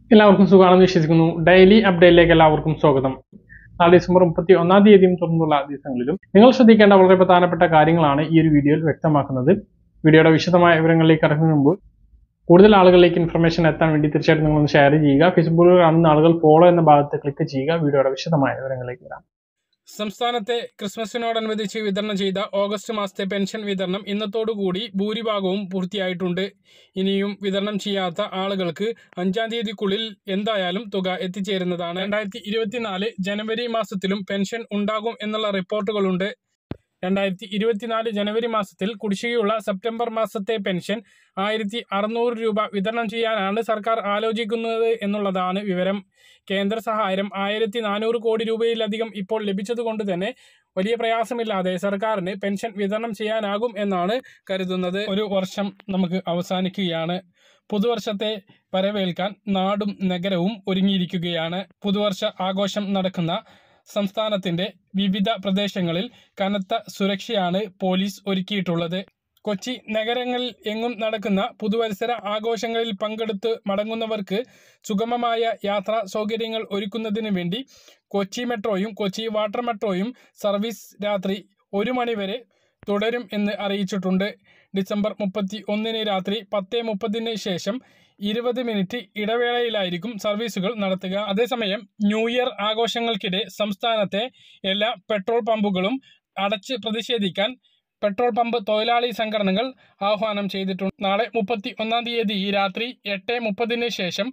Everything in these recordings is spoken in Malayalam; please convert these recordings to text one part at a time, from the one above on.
എല്ലാവർക്കും സുഖമാണെന്ന് വിശ്വസിക്കുന്നു ഡെയിലി അപ്ഡേറ്റിലേക്ക് എല്ലാവർക്കും സ്വാഗതം നാളെ ഡിസംബർ മുപ്പത്തി ഒന്നാം തീയതിയും തുടർന്നുള്ള ദിവസങ്ങളിലും നിങ്ങൾ ശ്രദ്ധിക്കേണ്ട വളരെ പ്രധാനപ്പെട്ട കാര്യങ്ങളാണ് ഈ ഒരു വീഡിയോയിൽ വ്യക്തമാക്കുന്നത് വീഡിയോയുടെ വിശദമായ വിവരങ്ങളിലേക്ക് കടക്കുന്നതിന് മുമ്പ് കൂടുതൽ ആളുകളിലേക്ക് ഇൻഫർമേഷൻ എത്താൻ വേണ്ടി തീർച്ചയായിട്ടും നിങ്ങളൊന്ന് ഷെയർ ചെയ്യുക ഫേസ്ബുക്കിൽ കാണുന്ന ആളുകൾ ഫോളോ എന്ന ഭാഗത്ത് ക്ലിക്ക് ചെയ്യുക വീഡിയോയുടെ വിശദമായ വിവരങ്ങളിലേക്ക് വരാം സംസ്ഥാനത്തെ ക്രിസ്മസിനോടനുബന്ധിച്ച് വിതരണം ചെയ്ത ഓഗസ്റ്റ് മാസത്തെ പെൻഷൻ വിതരണം ഇന്നത്തോടുകൂടി ഭൂരിഭാഗവും പൂർത്തിയായിട്ടുണ്ട് ഇനിയും വിതരണം ചെയ്യാത്ത ആളുകൾക്ക് അഞ്ചാം തീയതിക്കുള്ളിൽ എന്തായാലും തുക എത്തിച്ചേരുന്നതാണ് രണ്ടായിരത്തി ഇരുപത്തിനാല് ജനുവരി മാസത്തിലും പെൻഷൻ ഉണ്ടാകും എന്നുള്ള റിപ്പോർട്ടുകളുണ്ട് രണ്ടായിരത്തി ഇരുപത്തിനാല് ജനുവരി മാസത്തിൽ കുടിശ്ശികയുള്ള സെപ്റ്റംബർ മാസത്തെ പെൻഷൻ ആയിരത്തി അറുന്നൂറ് രൂപ വിതരണം ചെയ്യാനാണ് സർക്കാർ ആലോചിക്കുന്നത് എന്നുള്ളതാണ് വിവരം കേന്ദ്ര സഹായം ആയിരത്തി നാനൂറ് കോടി രൂപയിലധികം ഇപ്പോൾ ലഭിച്ചതുകൊണ്ട് തന്നെ വലിയ പ്രയാസമില്ലാതെ സർക്കാരിന് പെൻഷൻ വിതരണം ചെയ്യാനാകും എന്നാണ് കരുതുന്നത് ഒരു വർഷം നമുക്ക് അവസാനിക്കുകയാണ് പുതുവർഷത്തെ വരവേൽക്കാൻ നാടും നഗരവും ഒരുങ്ങിയിരിക്കുകയാണ് പുതുവർഷ ആഘോഷം നടക്കുന്ന സംസ്ഥാനത്തിന്റെ വിവിധ പ്രദേശങ്ങളിൽ കനത്ത സുരക്ഷയാണ് പോലീസ് ഒരുക്കിയിട്ടുള്ളത് കൊച്ചി നഗരങ്ങളിൽ എങ്ങും നടക്കുന്ന പുതുവത്സര ആഘോഷങ്ങളിൽ പങ്കെടുത്ത് മടങ്ങുന്നവർക്ക് സുഗമമായ യാത്രാ സൗകര്യങ്ങൾ ഒരുക്കുന്നതിന് വേണ്ടി കൊച്ചി മെട്രോയും കൊച്ചി വാട്ടർ മെട്രോയും സർവീസ് രാത്രി ഒരു മണിവരെ തുടരും എന്ന് അറിയിച്ചിട്ടുണ്ട് ഡിസംബർ മുപ്പത്തി ഒന്നിന് രാത്രി പത്ത് മുപ്പതിന് ശേഷം ഇരുപത് മിനിറ്റ് ഇടവേളയിലായിരിക്കും സർവീസുകൾ നടത്തുക അതേസമയം ന്യൂ ഇയർ ആഘോഷങ്ങൾക്കിടെ സംസ്ഥാനത്തെ എല്ലാ പെട്രോൾ പമ്പുകളും അടച്ച് പ്രതിഷേധിക്കാൻ പെട്രോൾ പമ്പ് തൊഴിലാളി സംഘടനകൾ ആഹ്വാനം ചെയ്തിട്ടുണ്ട് നാളെ മുപ്പത്തി ഒന്നാം തീയതി രാത്രി എട്ട് മുപ്പതിന് ശേഷം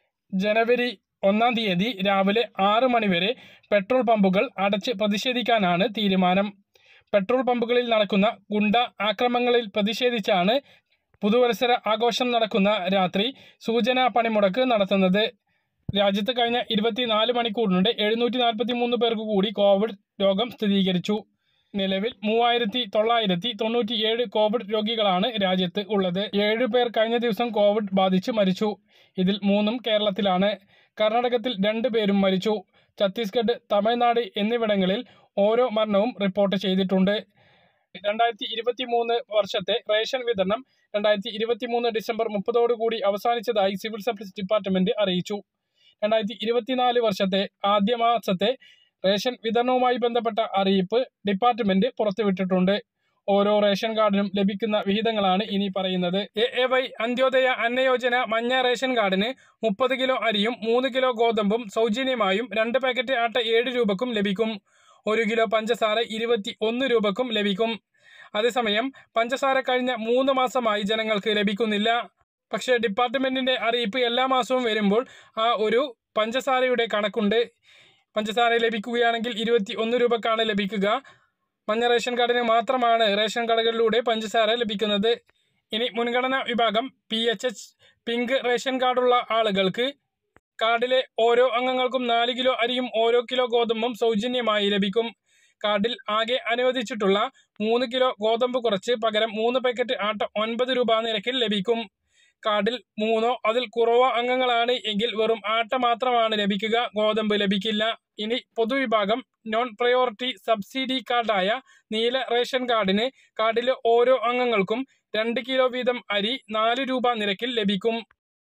ജനുവരി ഒന്നാം തീയതി രാവിലെ ആറ് മണിവരെ പെട്രോൾ പമ്പുകൾ അടച്ച് പ്രതിഷേധിക്കാനാണ് തീരുമാനം പെട്രോൾ പമ്പുകളിൽ നടക്കുന്ന ഗുണ്ട ആക്രമണങ്ങളിൽ പ്രതിഷേധിച്ചാണ് പുതുവത്സര ആഘോഷം നടക്കുന്ന രാത്രി സൂചനാ പണിമുടക്ക് നടത്തുന്നത് രാജ്യത്ത് കഴിഞ്ഞ ഇരുപത്തിനാല് മണിക്കൂറിനിടെ എഴുന്നൂറ്റി നാൽപ്പത്തി മൂന്ന് പേർക്ക് കൂടി കോവിഡ് രോഗം സ്ഥിരീകരിച്ചു നിലവിൽ മൂവായിരത്തി തൊള്ളായിരത്തി തൊണ്ണൂറ്റി ഏഴ് കോവിഡ് രോഗികളാണ് രാജ്യത്ത് ഉള്ളത് ഏഴ് പേർ കഴിഞ്ഞ ദിവസം കോവിഡ് ബാധിച്ച് മരിച്ചു ഇതിൽ മൂന്നും കേരളത്തിലാണ് കർണാടകത്തിൽ രണ്ട് പേരും മരിച്ചു ഛത്തീസ്ഗഡ് തമിഴ്നാട് എന്നിവിടങ്ങളിൽ ഓരോ മരണവും റിപ്പോർട്ട് ചെയ്തിട്ടുണ്ട് രണ്ടായിരത്തി ഇരുപത്തി മൂന്ന് വർഷത്തെ റേഷൻ വിതരണം രണ്ടായിരത്തി ഇരുപത്തി മൂന്ന് ഡിസംബർ മുപ്പതോടുകൂടി അവസാനിച്ചതായി സിവിൽ സപ്ലൈസ് ഡിപ്പാർട്ട്മെന്റ് അറിയിച്ചു രണ്ടായിരത്തി ഇരുപത്തിനാല് വർഷത്തെ ആദ്യ മാസത്തെ റേഷൻ വിതരണവുമായി ബന്ധപ്പെട്ട അറിയിപ്പ് ഡിപ്പാർട്ട്മെന്റ് പുറത്തുവിട്ടിട്ടുണ്ട് ഓരോ റേഷൻ കാർഡിനും ലഭിക്കുന്ന വിഹിതങ്ങളാണ് ഇനി പറയുന്നത് A A Y Antyodaya Annayojana മഞ്ഞ റേഷൻ കാർഡിന് മുപ്പത് കിലോ അരിയും മൂന്ന് കിലോ ഗോതമ്പും സൗജന്യമായും രണ്ട് പാക്കറ്റ് ആട്ട ഏഴ് രൂപക്കും ലഭിക്കും ഒരു കിലോ പഞ്ചസാര ഇരുപത്തി ഒന്ന് രൂപക്കും ലഭിക്കും അതേസമയം പഞ്ചസാര കഴിഞ്ഞ മൂന്ന് മാസമായി ജനങ്ങൾക്ക് ലഭിക്കുന്നില്ല പക്ഷേ ഡിപ്പാർട്ട്മെന്റിന്റെ അറിയിപ്പ് എല്ലാ മാസവും വരുമ്പോൾ ആ ഒരു പഞ്ചസാരയുടെ കണക്കുണ്ട് പഞ്ചസാര ലഭിക്കുകയാണെങ്കിൽ ഇരുപത്തി ഒന്ന് രൂപക്കാണ് ലഭിക്കുക മഞ്ഞ റേഷൻ കാർഡിന് മാത്രമാണ് റേഷൻ കടകളിലൂടെ പഞ്ചസാര ലഭിക്കുന്നത് ഇനി മുൻഗണനാ വിഭാഗം P H H pink ration കാർഡുള്ള ആളുകൾക്ക് കാർഡിലെ ഓരോ അംഗങ്ങൾക്കും നാല് കിലോ അരിയും ഓരോ കിലോ ഗോതമ്പും സൗജന്യമായി ലഭിക്കും കാർഡിൽ ആകെ അനുവദിച്ചിട്ടുള്ള മൂന്ന് കിലോ ഗോതമ്പ് കുറച്ച് പകരം മൂന്ന് പാക്കറ്റ് ആട്ട ഒൻപത് രൂപ നിരക്കിൽ ലഭിക്കും കാർഡിൽ മൂന്നോ അതിൽ കുറവോ അംഗങ്ങളാണ് എങ്കിൽ വെറും ആട്ട മാത്രമാണ് ലഭിക്കുക ഗോതമ്പ് ലഭിക്കില്ല ഇനി പൊതുവിഭാഗം നോൺ പ്രയോറിറ്റി സബ്സിഡി കാർഡായ നീല റേഷൻ കാർഡിന് കാർഡിലെ ഓരോ അംഗങ്ങൾക്കും രണ്ട് കിലോ വീതം അരി നാല് രൂപ നിരക്കിൽ ലഭിക്കും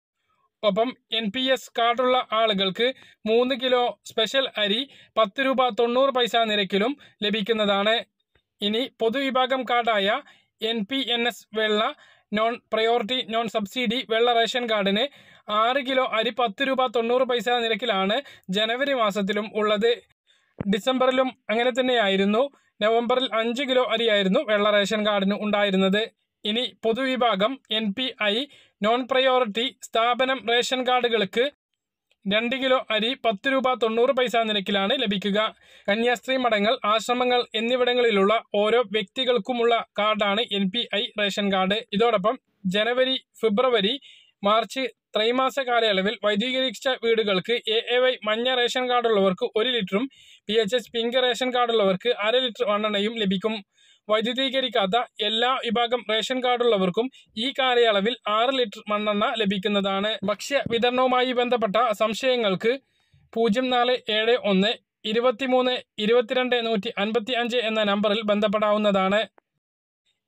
ഒപ്പം എൻ പി എസ് കാർഡുള്ള ആളുകൾക്ക് മൂന്ന് കിലോ സ്പെഷ്യൽ അരി പത്ത് രൂപ തൊണ്ണൂറ് പൈസ നിരക്കിലും ലഭിക്കുന്നതാണ് ഇനി പൊതുവിഭാഗം കാർഡായ എൻ പി എൻ എസ് വെള്ള നോൺ പ്രയോറിറ്റി നോൺ സബ്സിഡി വെള്ള റേഷൻ കാർഡിന് ആറ് കിലോ അരി പത്ത് രൂപ തൊണ്ണൂറ് പൈസ നിരക്കിലാണ് ജനുവരി മാസത്തിലും ഉള്ളത് ഡിസംബറിലും അങ്ങനെ തന്നെയായിരുന്നു നവംബറിൽ അഞ്ച് കിലോ അരിയായിരുന്നു വെള്ള റേഷൻ കാർഡിന് ഉണ്ടായിരുന്നത് ഇനി പൊതുവിഭാഗം N P I non priority സ്ഥാപനം റേഷൻ കാർഡുകൾക്ക് രണ്ട് കിലോ അരി പത്ത് രൂപ തൊണ്ണൂറ് പൈസ നിരക്കിലാണ് ലഭിക്കുക കന്യാസ്ത്രീ മഠങ്ങൾ ആശ്രമങ്ങൾ എന്നിവിടങ്ങളിലുള്ള ഓരോ വ്യക്തികൾക്കുമുള്ള കാർഡാണ് N P I ration card ഇതോടൊപ്പം ജനുവരി ഫെബ്രുവരി മാർച്ച് ത്രൈമാസ കാലയളവിൽ വൈദ്യുതീകരിച്ച വീടുകൾക്ക് എ എ വൈ മഞ്ഞ റേഷൻ കാർഡുള്ളവർക്ക് ഒരു ലിറ്ററും P H H pink ration കാർഡുള്ളവർക്ക് അര ലിറ്റർ മണ്ണെണ്ണയും ലഭിക്കും വൈദ്യുതീകരിക്കാത്ത എല്ലാ വിഭാഗം റേഷൻ കാർഡുള്ളവർക്കും ഈ കാലയളവിൽ ആറ് ലിറ്റർ മണ്ണെണ്ണ ലഭിക്കുന്നതാണ് ഭക്ഷ്യ വിതരണവുമായി ബന്ധപ്പെട്ട സംശയങ്ങൾക്ക് പൂജ്യം നാല് ഏഴ് ഒന്ന് ഇരുപത്തിമൂന്ന് ഇരുപത്തിരണ്ട് നൂറ്റി അൻപത്തി അഞ്ച് എന്ന നമ്പറിൽ ബന്ധപ്പെടാവുന്നതാണ്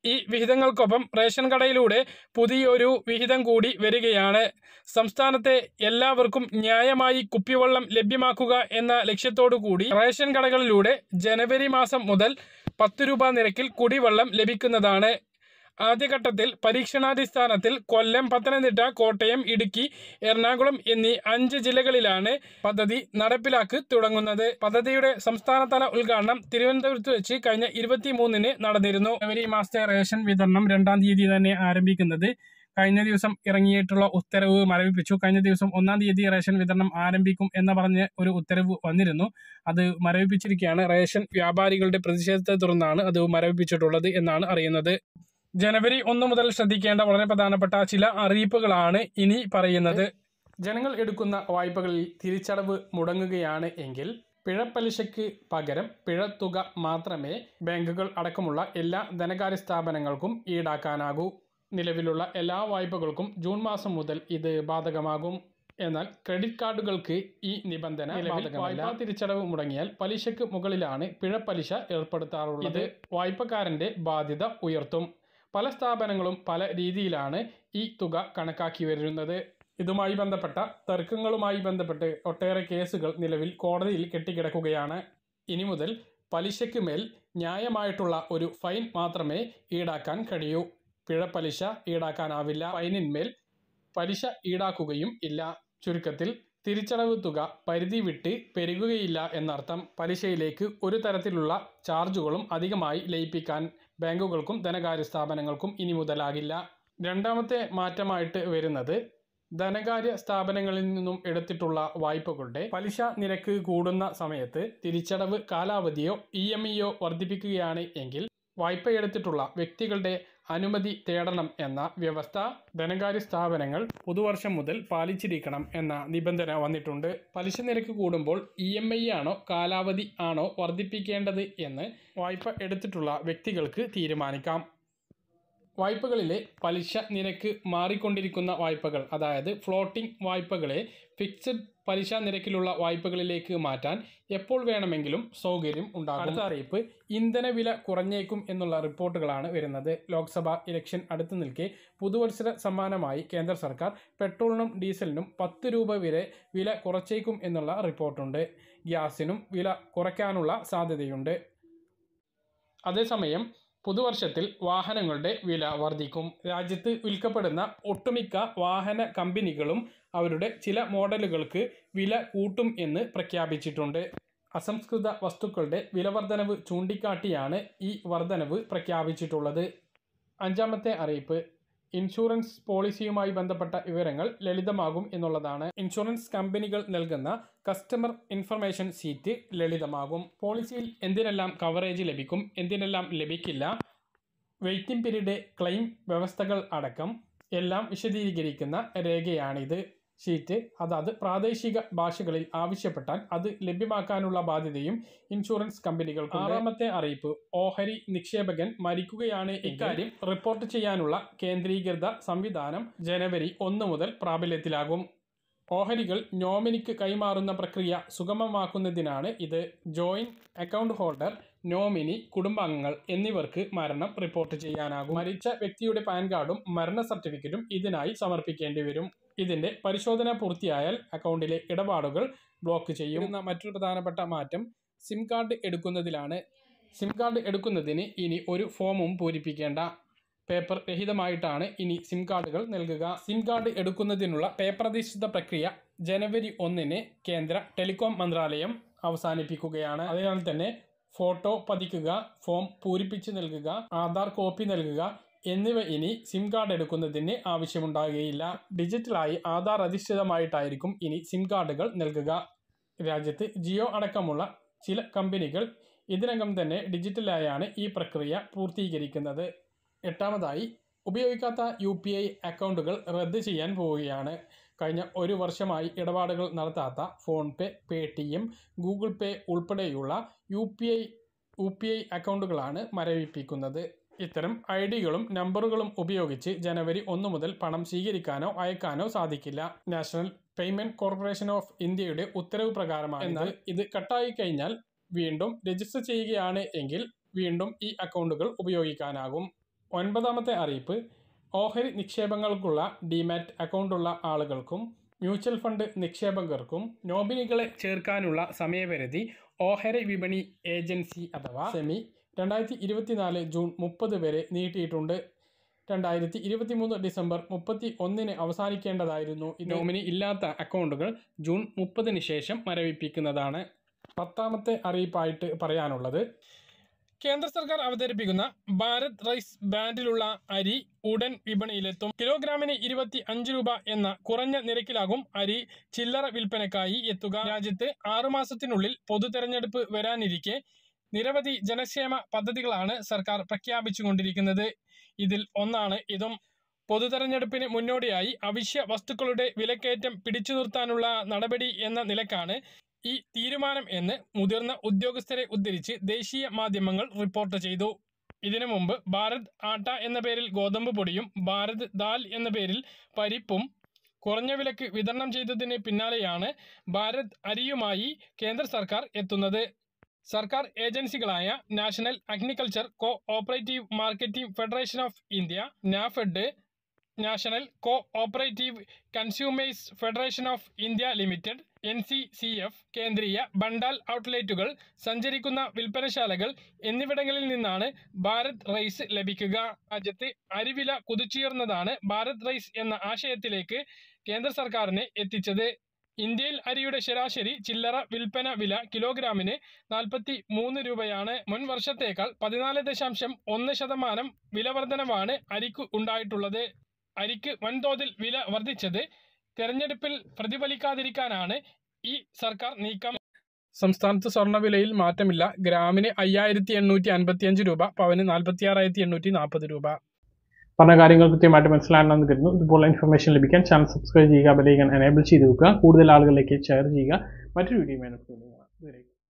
ഈ വിഹിതങ്ങൾക്കൊപ്പം റേഷൻ കടയിലൂടെ പുതിയൊരു വിഹിതം കൂടി വരികയാണ് സംസ്ഥാനത്തെ എല്ലാവർക്കും ന്യായമായി കുപ്പിവെള്ളം ലഭ്യമാക്കുക എന്ന ലക്ഷ്യത്തോടു കൂടി റേഷൻ കടകളിലൂടെ ജനുവരി മാസം മുതൽ പത്ത് രൂപ നിരക്കിൽ കുടിവെള്ളം ലഭിക്കുന്നതാണ് ആദ്യഘട്ടത്തിൽ പരീക്ഷണാടിസ്ഥാനത്തിൽ കൊല്ലം പത്തനംതിട്ട കോട്ടയം ഇടുക്കി എറണാകുളം എന്നീ അഞ്ച് ജില്ലകളിലാണ് പദ്ധതി നടപ്പിലാക്കി തുടങ്ങുന്നത് പദ്ധതിയുടെ സംസ്ഥാനതല ഉദ്ഘാടനം തിരുവനന്തപുരത്ത് വെച്ച് കഴിഞ്ഞ ഇരുപത്തിമൂന്നിന് നടന്നിരുന്നു ജനുവരി മാസത്തെ റേഷൻ വിതരണം രണ്ടാം തീയതി തന്നെ ആരംഭിക്കുന്നത് കഴിഞ്ഞ ദിവസം ഇറങ്ങിയിട്ടുള്ള ഉത്തരവ് മരവിപ്പിച്ചു കഴിഞ്ഞ ദിവസം ഒന്നാം തീയതി റേഷൻ വിതരണം ആരംഭിക്കും എന്ന് പറഞ്ഞ് ഒരു ഉത്തരവ് വന്നിരുന്നു അത് മരവിപ്പിച്ചിരിക്കുകയാണ് റേഷൻ വ്യാപാരികളുടെ പ്രതിഷേധത്തെ തുടർന്നാണ് അത് മരവിപ്പിച്ചിട്ടുള്ളത് എന്നാണ് അറിയുന്നത് ജനുവരി ഒന്ന് മുതൽ ശ്രദ്ധിക്കേണ്ട വളരെ പ്രധാനപ്പെട്ട ചില അറിയിപ്പുകളാണ് ഇനി പറയുന്നത് ജനങ്ങൾ എടുക്കുന്ന വായ്പകളിൽ തിരിച്ചടവ് മുടങ്ങുകയാണ് എങ്കിൽ പിഴപ്പലിശയ്ക്ക് പകരം പിഴത്തുക മാത്രമേ ബാങ്കുകൾ അടക്കമുള്ള എല്ലാ ധനകാര്യ സ്ഥാപനങ്ങൾക്കും ഈടാക്കാനാകൂ നിലവിലുള്ള എല്ലാ വായ്പകൾക്കും ജൂൺ മാസം മുതൽ ഇത് ബാധകമാകും എന്നാൽ ക്രെഡിറ്റ് കാർഡുകൾക്ക് ഈ നിബന്ധന വായ്പാ തിരിച്ചടവ് മുടങ്ങിയാൽ പലിശയ്ക്ക് മുകളിലാണ് പിഴപ്പലിശ ഏർപ്പെടുത്താറുള്ളത് ഇത് വായ്പക്കാരന്റെ ബാധ്യത ഉയർത്തും പല സ്ഥാപനങ്ങളും പല രീതിയിലാണ് ഈ തുക കണക്കാക്കി വരുന്നത് ഇതുമായി ബന്ധപ്പെട്ട തർക്കങ്ങളുമായി ബന്ധപ്പെട്ട് ഒട്ടേറെ കേസുകൾ നിലവിൽ കോടതിയിൽ കെട്ടിക്കിടക്കുകയാണ് ഇനി മുതൽ പലിശയ്ക്ക് മേൽ ന്യായമായിട്ടുള്ള ഒരു ഫൈൻ മാത്രമേ ഈടാക്കാൻ കഴിയൂ പിഴപ്പലിശ ഈടാക്കാനാവില്ല ഫൈനിന്മേൽ പലിശ ഈടാക്കുകയും ഇല്ല ചുരുക്കത്തിൽ തിരിച്ചടവ് തുക പരിധി വിട്ട് പെരുകുകയില്ല എന്നർത്ഥം പലിശയിലേക്ക് ഒരു തരത്തിലുള്ള ചാർജുകളും അധികമായി ലയിപ്പിക്കാൻ ബാങ്കുകൾക്കും ധനകാര്യ സ്ഥാപനങ്ങൾക്കും ഇനി മുതലാകില്ല രണ്ടാമത്തെ മാറ്റമായിട്ട് വരുന്നത് ധനകാര്യ സ്ഥാപനങ്ങളിൽ നിന്നും എടുത്തിട്ടുള്ള വായ്പകളുടെ പലിശ നിരക്ക് കൂടുന്ന സമയത്ത് തിരിച്ചടവ് കാലാവധിയോ ഇ എം ഇയോ വർദ്ധിപ്പിക്കുകയാണ് എങ്കിൽ വായ്പ എടുത്തിട്ടുള്ള വ്യക്തികളുടെ അനുമതി തേടണം എന്ന വ്യവസ്ഥ ധനകാര്യ സ്ഥാപനങ്ങൾ പുതുവർഷം മുതൽ പാലിച്ചിരിക്കണം എന്ന നിബന്ധന വന്നിട്ടുണ്ട് പലിശ നിരക്ക് കൂടുമ്പോൾ ഇ എം ഐ ആണോ കാലാവധി ആണോ വർദ്ധിപ്പിക്കേണ്ടത് എന്ന് വായ്പ എടുത്തിട്ടുള്ള വ്യക്തികൾക്ക് തീരുമാനിക്കാം വായ്പകളിലെ പലിശ നിരക്ക് മാറിക്കൊണ്ടിരിക്കുന്ന വായ്പകൾ അതായത് ഫ്ലോട്ടിംഗ് വായ്പകളെ ഫിക്സഡ് പലിശ നിരക്കിലുള്ള വായ്പകളിലേക്ക് മാറ്റാൻ എപ്പോൾ വേണമെങ്കിലും സൗകര്യം ഉണ്ടാകും അടുത്ത അറിയിപ്പ് ഇന്ധനവില കുറഞ്ഞേക്കും എന്നുള്ള റിപ്പോർട്ടുകളാണ് വരുന്നത് ലോക്സഭാ ഇലക്ഷൻ അടുത്തു നിൽക്കെ പുതുവത്സര സമ്മാനമായി കേന്ദ്ര സർക്കാർ പെട്രോളിനും ഡീസലിനും പത്ത് രൂപ വരെ വില കുറച്ചേക്കും എന്നുള്ള റിപ്പോർട്ടുണ്ട് ഗ്യാസിനും വില കുറയ്ക്കാനുള്ള സാധ്യതയുണ്ട് അതേസമയം പുതുവർഷത്തിൽ വാഹനങ്ങളുടെ വില വർദ്ധിക്കും രാജ്യത്ത് വിൽക്കപ്പെടുന്ന ഒട്ടുമിക്ക വാഹന കമ്പനികളും അവരുടെ ചില മോഡലുകൾക്ക് വില കൂട്ടും എന്ന് പ്രഖ്യാപിച്ചിട്ടുണ്ട് അസംസ്കൃത വസ്തുക്കളുടെ വിലവർധനവ് ചൂണ്ടിക്കാട്ടിയാണ് ഈ വർധനവ് പ്രഖ്യാപിച്ചിട്ടുള്ളത് അഞ്ചാമത്തെ അറിയിപ്പ് ഇൻഷുറൻസ് പോളിസിയുമായി ബന്ധപ്പെട്ട വിവരങ്ങൾ ലളിതമാകും എന്നുള്ളതാണ് ഇൻഷുറൻസ് കമ്പനികൾ നൽകുന്ന കസ്റ്റമർ ഇൻഫർമേഷൻ സീറ്റ് ലളിതമാകും പോളിസിയിൽ എന്തിനെല്ലാം കവറേജ് ലഭിക്കും എന്തിനെല്ലാം ലഭിക്കില്ല വെയിറ്റിംഗ് പീരീഡ് ക്ലെയിം വ്യവസ്ഥകൾ അടക്കം എല്ലാം വിശദീകരിക്കുന്ന രേഖയാണിത് ഷീറ്റ് അതാത് പ്രാദേശിക ഭാഷകളിൽ ആവശ്യപ്പെട്ടാൽ അത് ലഭ്യമാക്കാനുള്ള ബാധ്യതയും ഇൻഷുറൻസ് കമ്പനികൾക്ക് ആറാമത്തെ അറിയിപ്പ് ഓഹരി നിക്ഷേപകൻ മരിക്കുകയാണ് ഇക്കാര്യം റിപ്പോർട്ട് ചെയ്യാനുള്ള കേന്ദ്രീകൃത സംവിധാനം ജനുവരി ഒന്ന് മുതൽ പ്രാബല്യത്തിലാകും ഓഹരികൾ നോമിനിക്ക് കൈമാറുന്ന പ്രക്രിയ സുഗമമാക്കുന്നതിനാണ് ഇത് ജോയിന്റ് അക്കൗണ്ട് ഹോൾഡർ നോമിനി കുടുംബാംഗങ്ങൾ എന്നിവർക്ക് മരണം റിപ്പോർട്ട് ചെയ്യാനാകും മരിച്ച വ്യക്തിയുടെ പാൻ കാർഡും മരണ സർട്ടിഫിക്കറ്റും ഇതിനായി സമർപ്പിക്കേണ്ടി വരും ഇതിന്റെ പരിശോധന പൂർത്തിയായാൽ അക്കൗണ്ടിലെ ഇടപാടുകൾ ബ്ലോക്ക് ചെയ്യും എന്ന മറ്റൊരു പ്രധാനപ്പെട്ട മാറ്റം സിം കാർഡ് എടുക്കുന്നതിലാണ് സിം കാർഡ് എടുക്കുന്നതിന് ഇനി ഒരു ഫോമും പൂരിപ്പിക്കേണ്ട പേപ്പർ രഹിതമായിട്ടാണ് ഇനി സിം കാർഡുകൾ നൽകുക സിം കാർഡ് എടുക്കുന്നതിനുള്ള പേപ്പർ അധിഷ്ഠിത പ്രക്രിയ ജനുവരി ഒന്നിന് കേന്ദ്ര ടെലികോം മന്ത്രാലയം അവസാനിപ്പിക്കുകയാണ് അതിനാൽ തന്നെ ഫോട്ടോ പതിക്കുക ഫോം പൂരിപ്പിച്ച് നൽകുക ആധാർ കോപ്പി നൽകുക എന്നിവ ഇനി സിം കാർഡ് എടുക്കുന്നതിന് ആവശ്യമുണ്ടാകുകയില്ല ഡിജിറ്റലായി ആധാർ അധിഷ്ഠിതമായിട്ടായിരിക്കും ഇനി സിം കാർഡുകൾ നൽകുക രാജ്യത്ത് ജിയോ അടക്കമുള്ള ചില കമ്പനികൾ ഇതിനകം തന്നെ ഡിജിറ്റലായാണ് ഈ പ്രക്രിയ പൂർത്തീകരിക്കുന്നത് എട്ടാമതായി ഉപയോഗിക്കാത്ത യു പി ഐ അക്കൗണ്ടുകൾ റദ്ദ് ചെയ്യാൻ പോവുകയാണ് കഴിഞ്ഞ ഒരു വർഷമായി ഇടപാടുകൾ നടത്താത്ത PhonePe Paytm Google Pay ഉൾപ്പെടെയുള്ള U P I U P I അക്കൗണ്ടുകളാണ് മരവിപ്പിക്കുന്നത് ഇത്തരം ഐ ഡികളും നമ്പറുകളും ഉപയോഗിച്ച് ജനുവരി ഒന്ന് മുതൽ പണം സ്വീകരിക്കാനോ അയക്കാനോ സാധിക്കില്ല നാഷണൽ പേയ്മെന്റ് കോർപ്പറേഷൻ ഓഫ് ഇന്ത്യയുടെ ഉത്തരവ് പ്രകാരമാണ് എന്നാൽ ഇത് കട്ടായി കഴിഞ്ഞാൽ വീണ്ടും രജിസ്റ്റർ ചെയ്യുകയാണ് എങ്കിൽ വീണ്ടും ഈ അക്കൗണ്ടുകൾ ഉപയോഗിക്കാനാകും ഒൻപതാമത്തെ അറിയിപ്പ് ഓഹരി നിക്ഷേപങ്ങൾക്കുള്ള ഡിമാറ്റ് അക്കൗണ്ടുള്ള ആളുകൾക്കും മ്യൂച്വൽ ഫണ്ട് നിക്ഷേപകർക്കും നോമിനികളെ ചേർക്കാനുള്ള സമയപരിധി ഓഹരി വിപണി ഏജൻസി അഥവാ സെമി രണ്ടായിരത്തി ഇരുപത്തിനാല് ജൂൺ മുപ്പത് വരെ നീട്ടിയിട്ടുണ്ട് രണ്ടായിരത്തി ഇരുപത്തി മൂന്ന് ഡിസംബർ മുപ്പത്തി ഒന്നിന് അവസാനിക്കേണ്ടതായിരുന്നു ഈ നോമിനി ഇല്ലാത്ത അക്കൗണ്ടുകൾ ജൂൺ മുപ്പതിന് ശേഷം മരവിപ്പിക്കുന്നതാണ് പത്താമത്തെ അറിയിപ്പായിട്ട് പറയാനുള്ളത് കേന്ദ്ര സർക്കാർ അവതരിപ്പിക്കുന്ന ഭാരത് റൈസ് ബാൻഡിലുള്ള അരി ഉടൻ വിപണിയിലെത്തും കിലോഗ്രാമിന് ഇരുപത്തി അഞ്ച് രൂപ എന്ന കുറഞ്ഞ നിരക്കിലാകും അരി ചില്ലറ വിൽപ്പനക്കായി എത്തുക രാജ്യത്ത് ആറുമാസത്തിനുള്ളിൽ പൊതു തെരഞ്ഞെടുപ്പ് വരാനിരിക്കെ നിരവധി ജനക്ഷേമ പദ്ധതികളാണ് സർക്കാർ പ്രഖ്യാപിച്ചുകൊണ്ടിരിക്കുന്നത് ഇതിൽ ഒന്നാണ് ഇതും പൊതു തെരഞ്ഞെടുപ്പിന് മുന്നോടിയായി അവശ്യ വസ്തുക്കളുടെ വിലക്കയറ്റം പിടിച്ചു നിർത്താനുള്ള നടപടി എന്ന നിലക്കാണ് ഈ തീരുമാനം എന്ന് മുതിർന്ന ഉദ്യോഗസ്ഥരെ ഉദ്ധരിച്ച് ദേശീയ മാധ്യമങ്ങൾ റിപ്പോർട്ട് ചെയ്തു ഇതിനു മുമ്പ് ഭാരത് ആട്ട എന്ന പേരിൽ ഗോതമ്പ് പൊടിയും ഭാരത് ദാൽ എന്ന പേരിൽ പരിപ്പും കുറഞ്ഞ വിലക്ക് വിതരണം ചെയ്തതിന് പിന്നാലെയാണ് ഭാരത് അരിയുമായി കേന്ദ്ര സർക്കാർ എത്തുന്നത് സർക്കാർ ഏജൻസികളായ national agriculture co operative marketing federation of India NAFED national co operative consumers federation of India limited N C C F Kendriya Bhandar ഔട്ട്ലെറ്റുകൾ സഞ്ചരിക്കുന്ന വിൽപ്പനശാലകൾ എന്നിവിടങ്ങളിൽ നിന്നാണ് ഭാരത് റൈസ് ലഭിക്കുക രാജ്യത്ത് അരിവില കുതിച്ചുയർന്നതാണ് ഭാരത് റൈസ് എന്ന ആശയത്തിലേക്ക് കേന്ദ്ര സർക്കാരിനെ എത്തിച്ചത് ഇന്ത്യയിൽ അരിയുടെ ശരാശരി ചില്ലറ വിൽപ്പന വില കിലോഗ്രാമിന് നാൽപ്പത്തി മൂന്ന് രൂപയാണ് മുൻ വർഷത്തേക്കാൾ പതിനാല് ദശാംശം ഒന്ന് ശതമാനം വില വർധനവാണ് അരിക്ക് ഉണ്ടായിട്ടുള്ളത് അരിക്ക് വൻതോതിൽ വില വർദ്ധിച്ചത് തെരഞ്ഞെടുപ്പിൽ പ്രതിഫലിക്കാതിരിക്കാനാണ് ഈ സർക്കാർ നീക്കം സംസ്ഥാനത്ത് സ്വർണ്ണവിലയിൽ മാറ്റമില്ല ഗ്രാമിന് അയ്യായിരത്തി എണ്ണൂറ്റി അൻപത്തിയഞ്ച് രൂപ പവന് നാൽപ്പത്തി ആറായിരത്തി എണ്ണൂറ്റി നാൽപ്പത് രൂപ പറഞ്ഞ കാര്യങ്ങൾ കൃത്യമായിട്ട് മനസ്സിലാണെന്ന് കരുതുന്നു ഇതുപോലെ ഇൻഫർമേഷൻ ലഭിക്കാൻ ചാനൽ സബ്സ്ക്രൈബ് ചെയ്യുക ബെലൈക്കൻ എനേബിൾ ചെയ്ത് വെക്കുക കൂടുതൽ ആളുകളിലേക്ക് ഷെയർ ചെയ്യുക മറ്റൊരു വീഡിയോ ഇതിലേക്ക്